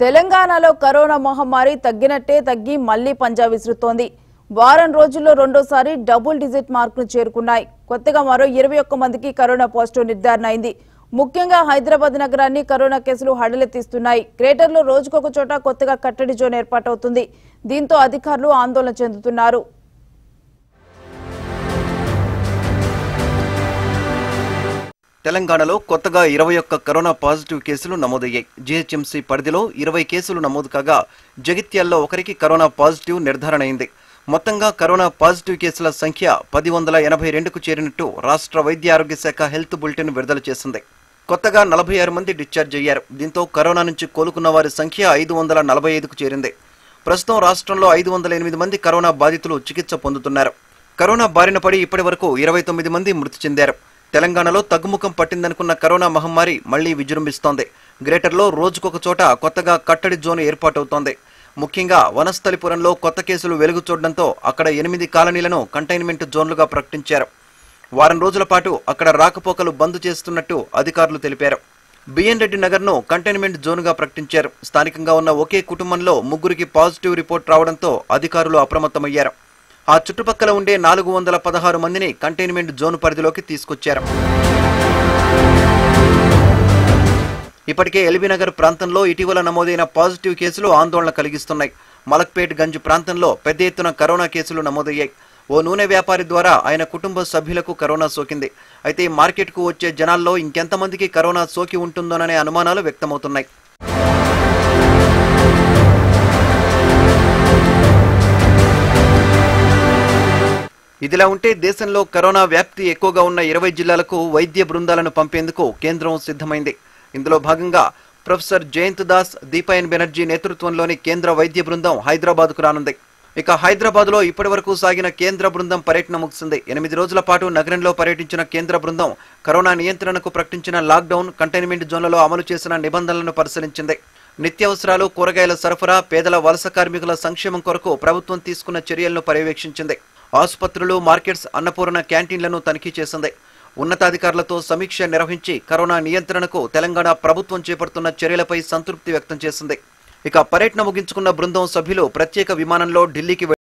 తెలంగాణలో కరోనా మహమ్మారి తగ్గినట్టే తగ్గి మళ్లీ పంజా విసురుతోంది వారం రోజుల్లో రెండోసారి డబుల్ డిజిట్ మార్కును చేరుకున్నాయి కొత్తగా మరో ఇరవై ఒక్క మందికి కరోనా పాజిటివ్ నిర్ధారణ అయింది ముఖ్యంగా హైదరాబాద్ నగరాన్ని కరోనా కేసులు హడలెత్తిస్తున్నాయి గ్రేటర్లో రోజుకొక చోట కొత్తగా కట్టడి జోన్ ఏర్పాటవుతుంది దీంతో అధికారులు ఆందోళన చెందుతున్నారు తెలంగాణలో కొత్తగా ఇరవై ఒక్క కరోనా పాజిటివ్ కేసులు నమోదయ్యాయి జీహెచ్ఎంసీ పరిధిలో ఇరవై కేసులు నమోదు కాగా జగిత్యాల్లో ఒకరికి కరోనా పాజిటివ్ నిర్ధారణ అయింది మొత్తంగా కరోనా పాజిటివ్ కేసుల సంఖ్య పది వందల ఎనభై రెండుకు చేరినట్టు రాష్ట్ర వైద్య ఆరోగ్య శాఖ హెల్త్ బులెటిన్ విడుదల చేసింది కొత్తగా నలభై ఆరు మంది డిశ్చార్జ్ అయ్యారు దీంతో కరోనా నుంచి కోలుకున్న వారి సంఖ్య ఐదు వందల నలభై ఐదుకు చేరింది ప్రస్తుతం రాష్ట్రంలో ఐదు వందల ఎనిమిది మంది కరోనా బాధితులు చికిత్స పొందుతున్నారు కరోనా బారిన పడి ఇప్పటి వరకు ఇరవై తొమ్మిది మంది మృతి చెందారు తెలంగాణలో తగ్గుముఖం పట్టిందనుకున్న కరోనా మహమ్మారి మళ్లీ విజృంభిస్తోంది గ్రేటర్లో రోజుకొక చోట కొత్తగా కట్టడి జోన్ ఏర్పాటవుతోంది ముఖ్యంగా వనస్థలిపురంలో కొత్త కేసులు వెలుగు చూడడంతో అక్కడ ఎనిమిది కాలనీలను కంటైన్మెంట్ జోన్లుగా ప్రకటించారు వారం రోజుల పాటు అక్కడ రాకపోకలు బంద్ చేస్తున్నట్టు అధికారులు తెలిపారు బిఎన్ రెడ్డి నగర్ను కంటైన్మెంట్ జోన్గా ప్రకటించారు స్థానికంగా ఉన్న ఒకే కుటుంబంలో ముగ్గురికి పాజిటివ్ రిపోర్ట్ రావడంతో అధికారులు అప్రమత్తమయ్యారు ఆ చుట్టుపక్కల ఉండే నాలుగు వందల పదహారు మందిని కంటైన్మెంట్ జోన్ పరిధిలోకి తీసుకొచ్చారు ఇప్పటికే ఎల్బీనగర్ ప్రాంతంలో ఇటీవల నమోదైన పాజిటివ్ కేసులు ఆందోళన కలిగిస్తున్నాయి మలక్పేట్ గంజ్ ప్రాంతంలో పెద్ద ఎత్తున కరోనా కేసులు నమోదయ్యాయి ఓ నూనె వ్యాపారి ద్వారా ఆయన కుటుంబ సభ్యులకు కరోనా సోకింది అయితే మార్కెట్కు వచ్చే జనాల్లో ఇంకెంతమందికి కరోనా సోకి ఉంటుందోననే అనుమానాలు వ్యక్తమవుతున్నాయి ఇదిలా ఉంటే దేశంలో కరోనా వ్యాప్తి ఎక్కువగా ఉన్న ఇరవై జిల్లాలకు వైద్య బృందాలను పంపేందుకు కేంద్రం సిద్ధమైంది ఇందులో భాగంగా ప్రొఫెసర్ జయంత్ దాస్ దీపాయన్ బెనర్జీ నేతృత్వంలోని కేంద్ర వైద్య బృందం హైదరాబాద్కు రానుంది ఇక హైదరాబాద్లో ఇప్పటివరకు సాగిన కేంద్ర బృందం పర్యటన ముగిసింది ఎనిమిది రోజుల పాటు నగరంలో పర్యటించిన కేంద్ర బృందం కరోనా నియంత్రణకు ప్రకటించిన లాక్డౌన్ కంటైన్మెంట్ జోన్లలో అమలు చేసిన నిబంధనలను పరిశీలించింది నిత్యావసరాలు కూరగాయల సరఫరా పేదల వలస కార్మికుల సంక్షేమం కొరకు ప్రభుత్వం తీసుకున్న చర్యలను పర్యవేక్షించింది ఆసుపత్రులు మార్కెట్స్ అన్నపూర్ణ క్యాంటీన్లను తనిఖీ చేసింది ఉన్నతాధికారులతో సమీక్ష నిర్వహించి కరోనా నియంత్రణకు తెలంగాణ ప్రభుత్వం చేపడుతున్న చర్యలపై సంతృప్తి వ్యక్తం చేసింది ఇక పర్యటన ముగించుకున్న బృందం సభ్యులు ప్రత్యేక విమానంలో ఢిల్లీకి వెళ్లి